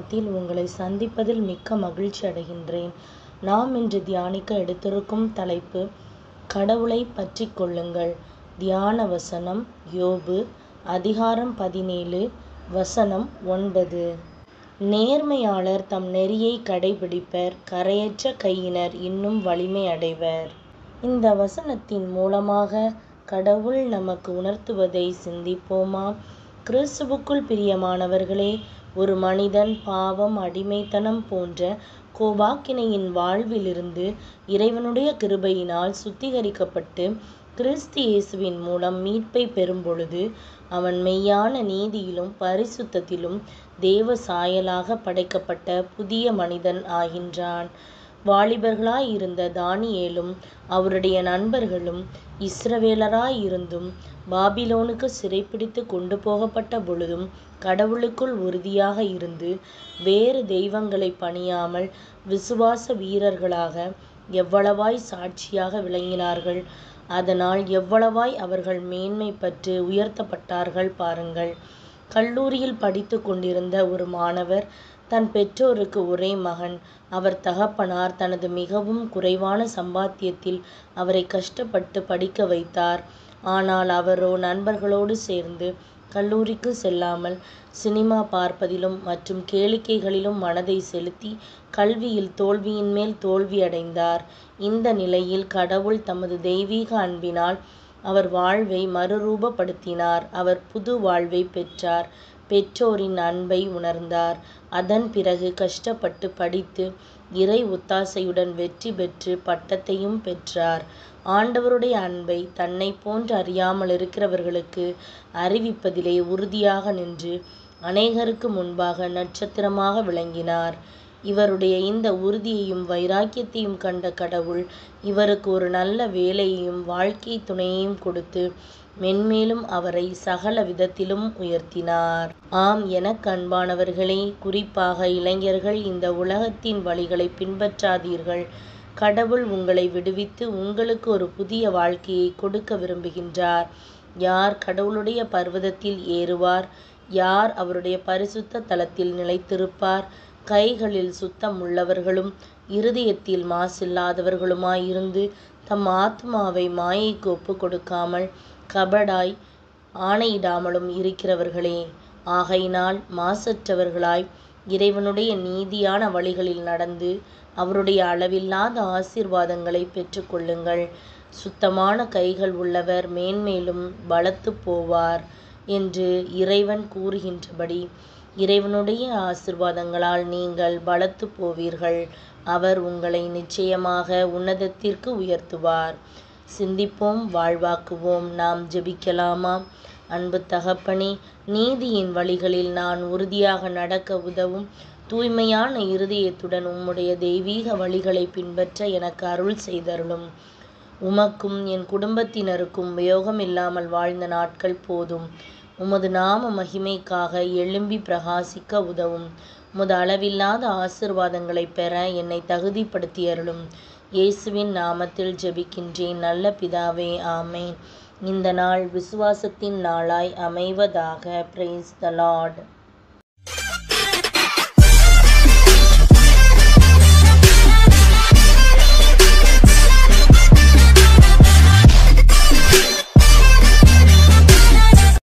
மத்தியில் உங்களை சந்திப்பதில் மிக்க மகிழ்ச்சி அடைகின்றேன். நாம் இன்று தியானிக்க எடுத்திருக்கும் தலைப்பு கடவுளைப் பற்றிக் கொள்ளுங்கள். தியான வசனம் யோபு அதிகாரம் பதினேழு வசனம் ஒன்பது. நேர்மையாளர் தம் நெறியைக் கடைப்பிடிப்பர் கரையற்ற கையினர் இன்னும் வலிமை அடைவர். இந்த வசனத்தின் மூலமாக கடவுள் நமக்கு உணர்த்துவதை சிந்திப்போமா? கிறிஸ்துவுக்குள் பிரியமானவர்களே ஒரு மனிதன் பாவம் அடிமைத்தனம் போன்ற கோபாக்கினையின் வாழ்விலிருந்து இறைவனுடைய கிருபையினால் சுத்திகரிக்கப்பட்டு கிறிஸ்து இயேசுவின் மூலம் மீட்பைப் பெறும்பொழுது அவன் மெய்யான நீதியிலும் பரிசுத்தத்திலும் தேவ சாயலாகப் படைக்கப்பட்ட புதிய மனிதன் ஆகின்றான். வாலிபர்களாய் இருந்த தானியேலும் அவருடைய நண்பர்களும் இஸ்ரவேலராய் இருந்தும் பாபிலோனுக்குச் சிறைபிடித்துக் கொண்டு போகப்பட்ட பொழுதும் கடவுளுக்குள் உறுதியாக இருந்து வேறு தெய்வங்களைப் பணியாமல் விசுவாச வீரர்களாக எவ்வளவாய் சாட்சியாக விளங்கினார்கள். அதனால் எவ்வளவாய் அவர்கள் மேன்மை பட்டு உயர்த்தப்பட்டார்கள் பாருங்கள். கல்லூரியில் படித்துக் கொண்டிருந்த ஒரு மாணவர் தன் பெற்றோருக்கு ஒரே மகன். அவர் தகப்பனார் தனது மிகவும் குறைவான சம்பாத்தியத்தில் அவரைக் கஷ்டப்பட்டுப் படிக்க வைத்தார். ஆனால் அவரோ நண்பர்களோடு சேர்ந்து கல்லூரிக்குச் செல்லாமல் சினிமா பார்ப்பதிலும் மற்றும் கேளிக்கைகளிலும் மனதைச் செலுத்தி கல்வியில் தோல்வியின் மேல் தோல்வி அடைந்தார். இந்த நிலையில் கடவுள் தமது தெய்வீக அன்பினால் அவர் வாழ்வை மறுரூபப்படுத்தினார். அவர் புது வாழ்வைப் பெற்றார். பெற்றோரின் அன்பை உணர்ந்தார். அதன் பிறகு கஷ்டப்பட்டுப் படித்து இறை ஒத்தாசையுடன் வெற்றி பெற்று பட்டத்தையும் பெற்றார். ஆண்டவருடைய அன்பை தன்னைப் போன்று அறியாமலிருக்கிறவர்களுக்கு அறிவிப்பதிலே உறுதியாக நின்று அநேகருக்கு முன்பாக நட்சத்திரமாக விளங்கினார். இவருடைய இந்த உறுதியையும் வைராக்கியத்தையும் கண்ட கடவுள் இவருக்கு ஒரு நல்ல வேலையையும் வாழ்க்கைத் துணையையும் கொடுத்து மென்மேலும் அவரைச் சகல விதத்திலும் உயர்த்தினார். ஆம் எனக்கு அன்பானவர்களே குறிப்பாக இளைஞர்கள் இந்த உலகத்தின் வழிகளைப் பின்பற்றாதீர்கள். கடவுள் உங்களை விடுவித்து உங்களுக்கு ஒரு புதிய வாழ்க்கையைக் கொடுக்க விரும்புகின்றார். யார் கடவுளுடைய பர்வதத்தில் ஏறுவார்? யார் அவருடைய பரிசுத்த தலத்தில் நிலைத்திருப்பார்? கைகளில் சுத்தமுள்ளவர்களும் இருதயத்தில் மாசில்லாதவர்களுமாய் இருந்து தம் ஆத்துமாவை மாயைக்கு ஒப்புக் கொடுக்காமல் கபடாய் ஆணையிடாமலும் இருக்கிறவர்களே. ஆகையினால் மாசற்றவர்களாய் இறைவனுடைய நீதியான வழிகளில் நடந்து அவருடைய அளவில்லாத ஆசீர்வாதங்களைப் பெற்றுக் கொள்ளுங்கள். சுத்தமான கைகள் உள்ளவர் மேன்மேலும் பலத்துப் போவார் என்று இறைவன் கூறுகின்றபடி இறைவனுடைய ஆசீர்வாதங்களால் நீங்கள் பலத்துப் போவீர்கள். அவர் உங்களை நிச்சயமாக உன்னதத்திற்கு உயர்த்துவார். சிந்திப்போம் வாழ்வாக்குவோம். நாம் ஜெபிக்கலாமா? அன்பு தகப்பனே நீதியின் வழிகளில் நான் உறுதியாக நடக்க உதவும் தூய்மையான இருதயத்துடன் உம்முடைய தெய்வீக வழிகளைப் பின்பற்ற எனக்கு அருள் செய்தருளும். உமக்கும் என் குடும்பத்தினருக்கும் உபயோகமில்லாமல் வாழ்ந்த நாட்கள் போதும். உமது நாம மகிமைக்காக எழும்பிப் பிரகாசிக்க உதவும். உமது அளவில்லாத ஆசீர்வாதங்களைப் பெற என்னைத் தகுதிப்படுத்தியருளும். இயேசுவின் நாமத்தில் ஜெபிக்கின்றேன் நல்ல பிதாவே ஆமென். இந்த நாள் விசுவாசத்தின் நாளாய் அமைவதாக. Praise the Lord.